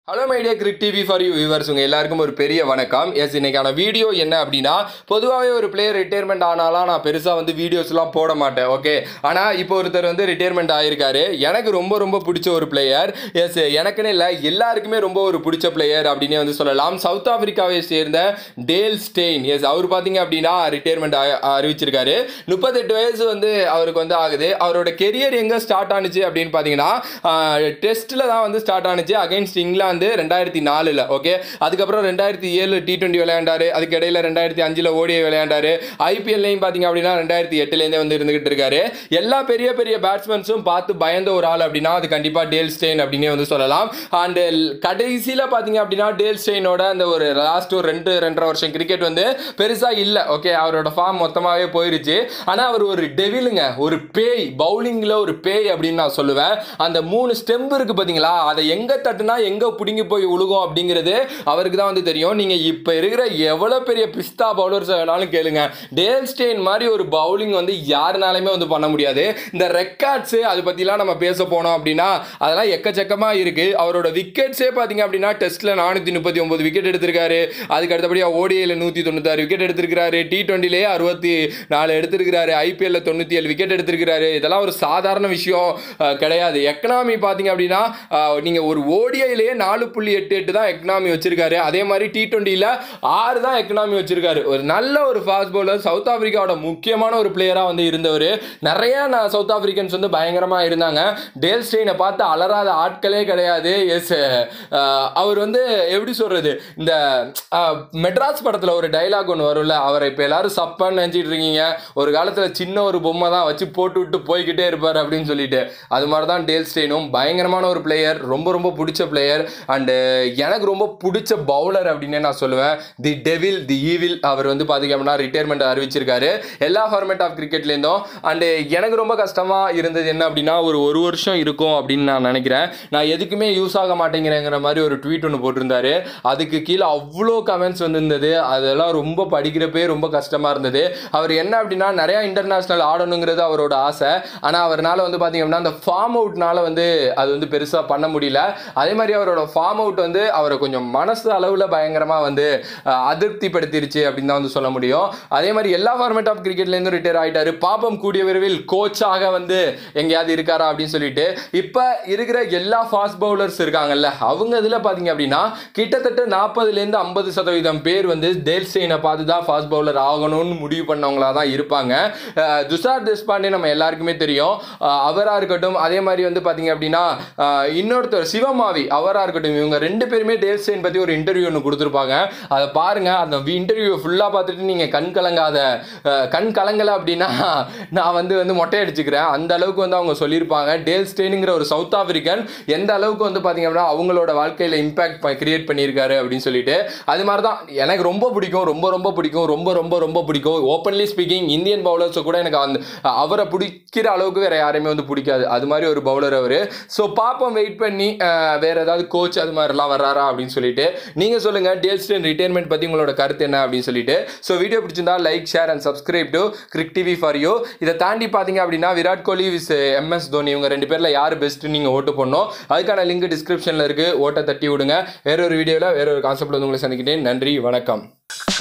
hello my dear Cric TV for you viewers உங்கள் எல்லாருக்கும் ஒரு பெரிய வணக்கம் எஸ் இன்னைக்கான வீடியோ என்ன அப்படின்னா பொதுவாகவே ஒரு பிளேயர் ரிட்டையர்மெண்ட் ஆனாலாம் நான் பெருசாக வந்து வீடியோஸ்லாம் போட மாட்டேன் ஓகே ஆனால் இப்போ ஒருத்தர் வந்து ரிட்டையர்மெண்ட் ஆயிருக்காரு எனக்கு ரொம்ப ரொம்ப பிடிச்ச ஒரு பிளேயர் எஸ் எனக்குன்னு இல்லை எல்லாருக்குமே ரொம்ப ஒரு பிடிச்ச பிளேயர் அப்படின்னே வந்து சொல்லலாம் சவுத் ஆப்பிரிக்காவை சேர்ந்த டேல் ஸ்டெயின் எஸ் அவர் பார்த்தீங்க அப்படின்னா ரிட்டையர்மெண்ட் அறிவிச்சிருக்காரு முப்பத்தெட்டு வயசு வந்து அவருக்கு வந்து ஆகுது அவரோட கெரியர் எங்கே ஸ்டார்ட் ஆனுச்சு அப்படின்னு பார்த்தீங்கன்னா டெஸ்ட்டில் தான் வந்து ஸ்டார்ட் ஆனுச்சு அகைன்ஸ்ட் இங்கிலாந்து ரெண்டாயிரத்தி நாலில் ஓகே அதுக்கப்புறம் ரெண்டாயிரத்தி ஏழு டி டுவெண்ட்டி விளையாண்டாரு அதுக்கு இடையில ரெண்டாயிரத்தி அஞ்சில் ஓடிஐ விளையாண்டாரு ஐபிஎல்லையும் பார்த்தீங்க அப்படின்னா ரெண்டாயிரத்தி எட்டுலேருந்தே வந்து இருந்துகிட்டு இருக்காரு எல்லா பெரிய பெரிய பேட்ஸ்மேன்ஸும் பார்த்து பயந்த ஒரு ஆள் அப்படின்னா அது கண்டிப்பாக டேல் ஸ்டெயின் அப்படின்னே வந்து சொல்லலாம் அண்ட் கடைசியில் பார்த்தீங்க அப்படின்னா டேல் ஸ்டெயினோட அந்த ஒரு லாஸ்ட் ஒரு ரெண்டு ரெண்டரை வருஷம் கிரிக்கெட் வந்து பெருசாக இல்லை ஓகே அவரோட ஃபார்ம் மொத்தமாகவே போயிருச்சு ஆனால் அவர் ஒரு டெவிலுங்க ஒரு பேய் பவுலிங்கில் ஒரு பேய் அப்படின்னு நான் சொல்லுவேன் அந்த மூணு ஸ்டெம்பு இருக்குது பார்த்தீங்களா அதை எங்கே தட்டுனா எங்கே பிடுங்கி போய் விழுகும் அப்படிங்கிறது அவருக்கு தான் வந்து தெரியும் நீங்கள் இப்போ இருக்கிற எவ்வளோ பெரிய பிஸ்தா பவுலர்ஸ் வேணாலும் கேளுங்க டேல் ஸ்டெயின் மாதிரி ஒரு பவுலிங் வந்து யாருனாலுமே வந்து பண்ண முடியாது இந்த ரெக்கார்ட்ஸு அதை பற்றிலாம் நம்ம பேச போனோம் அப்படின்னா அதெல்லாம் எக்கச்சக்கமாக இருக்குது அவரோட விக்கெட்ஸே பார்த்தீங்க அப்படின்னா டெஸ்ட்டில் நானூற்றி முப்பத்தி ஒம்பது விக்கெட் எடுத்திருக்காரு அதுக்கு அடுத்தபடியாக ஓடிஐயில் நூற்றி தொண்ணூத்தாறு விக்கெட் எடுத்திருக்கிறாரு டி டுவெண்ட்டிலே அறுபத்தி நாலு எடுத்திருக்கிறாரு ஐபிஎல்ல தொண்ணூற்றி ஏழு விக்கெட் எடுத்திருக்கிறாரு இதெல்லாம் ஒரு சாதாரண விஷயம் அஹ், கிடையாது எக்கனாமி பார்த்தீங்க அப்படின்னா நீங்கள் ஒரு ஓடிஐலேயே நாலு புள்ளி எட்டு எட்டு தான் எக்கனாமி வச்சிருக்காரு அதே மாதிரி டி டுவெண்ட்டியில் ஆறு தான் எக்கனாமி வச்சிருக்காரு ஒரு நல்ல ஒரு ஃபாஸ்ட் பவுலர் சவுத் ஆப்பிரிக்காவோட முக்கியமான ஒரு பிளேயராக வந்து இருந்தவர் நிறைய நான் சவுத் ஆப்பிரிக்கன்ஸ் வந்து பயங்கரமாக இருந்தாங்க டேல் ஸ்டெயினை பார்த்து அலறாத ஆட்களே கிடையாது எஸ் அவர் வந்து எப்படி சொல்கிறது இந்த அஹ், மெட்ராஸ் படத்தில் ஒரு டைலாக் ஒன்று வரும்ல அவரை இப்போ எல்லாரும் சப்பான்னு நினச்சிட்டு இருக்கீங்க ஒரு காலத்தில் சின்ன ஒரு பொம்மை தான் வச்சு போட்டு விட்டு போய்கிட்டே இருப்பார் அப்படின்னு சொல்லிட்டு அது மாதிரி தான் டேல் ஸ்டெயினும் பயங்கரமான ஒரு பிளேயர் ரொம்ப ரொம்ப பிடிச்ச பிளேயர் அண்டு எனக்கு ரொம்ப பிடிச்ச பவுலர் அப்படின்னே நான் சொல்லுவேன் தி டெவில் தி ஈவில் அவர் வந்து பார்த்தீங்க அப்படின்னா ரிட்டையர்மெண்ட் அறிவிச்சிருக்காரு எல்லா ஃபார்மேட் ஆஃப் கிரிக்கெட்லேருந்தும் அண்டு எனக்கு ரொம்ப கஷ்டமாக இருந்தது என்ன அப்படின்னா ஒரு ஒரு வருஷம் இருக்கும் அப்படின்னு நான் நினைக்கிறேன் நான் எதுக்குமே யூஸ் ஆக மாட்டேங்கிறேங்கிற மாதிரி ஒரு ட்வீட் ஒன்று போட்டிருந்தாரு அதுக்கு கீழே அவ்வளோ கமெண்ட்ஸ் வந்திருந்தது அதெல்லாம் ரொம்ப படிக்கிறப்பே ரொம்ப கஷ்டமாக இருந்தது அவர் என்ன அப்படின்னா நிறையா இன்டர்நேஷ்னல் ஆடணுங்கிறது அவரோட ஆசை ஆனால் அவரால் வந்து பார்த்தீங்க அப்படின்னா அந்த ஃபார்ம் அவுட்னால வந்து அது வந்து பெருசாக பண்ண முடியல அதே மாதிரி அவரோட ஃபார்ம் அவுட் வந்து அவரை கொஞ்சம் மனசு அளவில் பயங்கரமாக வந்து அஹ், அதிருப்திப்படுத்திருச்சு அப்படின்னு தான் வந்து சொல்ல முடியும் அதே மாதிரி எல்லா ஃபார்மேட் ஆஃப் கிரிக்கெட்லேருந்து ரிட்டையர் ஆகிட்டாரு பாப்பம் கூடிய விரைவில் கோச்சாக வந்து எங்கேயாவது இருக்காரா அப்படின்னு சொல்லிட்டு இப்போ இருக்கிற எல்லா ஃபாஸ்ட் பவுலர்ஸ் இருக்காங்கல்ல அவங்க இதில் பார்த்தீங்க அப்படின்னா கிட்டத்தட்ட நாற்பதுலேருந்து ஐம்பது சதவீதம் பேர் வந்து டேல் ஸ்டெயினை பார்த்து தான் ஃபாஸ்ட் பவுலர் ஆகணும்னு முடிவு பண்ணவங்களா தான் இருப்பாங்க அஹ், துஷார் தேஷ்பாண்டே நம்ம எல்லாருக்குமே தெரியும் அஹ், அவரா இருக்கட்டும் அதே மாதிரி வந்து பார்த்தீங்க அப்படின்னா அஹ், இன்னொருத்தர் சிவமாவி அவரா இருக்கட்டும் இவங்க ரெண்டு பேருமே டேல் ஸ்டெயின் பற்றி ஒரு இன்டர்வியூ ஒன்று கொடுத்துருப்பாங்க அதை பாருங்க அந்த இன்டர்வியூ ஃபுல்லாக பார்த்துட்டு நீங்கள் கண் கலங்காத அஹ், கண் கலங்கலை அப்படின்னா நான் வந்து வந்து மொட்டை அடிச்சுக்கிறேன் அந்த அளவுக்கு வந்து அவங்க சொல்லியிருப்பாங்க டேல் ஸ்டெயினுங்கிற ஒரு சவுத் ஆப்பிரிக்கன் எந்த அளவுக்கு வந்து பார்த்தீங்க அப்படின்னா அவங்களோட வாழ்க்கையில் இம்பாக்ட் கிரியேட் பண்ணியிருக்காரு அப்படின்னு சொல்லிட்டு அது மாதிரி தான் எனக்கு ரொம்ப பிடிக்கும் ரொம்ப ரொம்ப பிடிக்கும் ரொம்ப ரொம்ப ரொம்ப பிடிக்கும் ஓப்பன்லி ஸ்பீக்கிங் இந்தியன் பவுலர்ஸை கூட எனக்கு அந்த அவரை பிடிக்கிற அளவுக்கு வேற யாரையுமே வந்து பிடிக்காது அது மாதிரி ஒரு பவுலர் அவர் ஸோ பார்ப்போம் வெயிட் பண்ணி அஹ், வேற ஏதாவது கோச் அது மாதிரிலாம் வர்றாரா அப்படின்னு சொல்லிட்டு நீங்கள் சொல்லுங்கள் டேல் ஸ்டெயின் ரிட்டைர்மெண்ட் பற்றி உங்களோட கருத்து என்ன அப்படின்னு சொல்லிட்டு ஸோ வீடியோ பிடிச்சிருந்தா like share and subscribe to Cric TV for you இதை தாண்டி பார்த்தீங்க அப்படின்னா விராட் கோலி விஸ் எம்எஸ் தோனி இவங்க ரெண்டு பேரில் யார் பெஸ்ட்டு நீங்கள் ஓட்டு பண்ணணும் அதுக்கான லிங்க் டிஸ்கிரிப்ஷனில் இருக்குது ஓட்டை தட்டி விடுங்க வேற ஒரு வீடியோவில் வேற ஒரு கான்செப்ட் வந்து உங்களை சந்திக்கிட்டேன் நன்றி வணக்கம்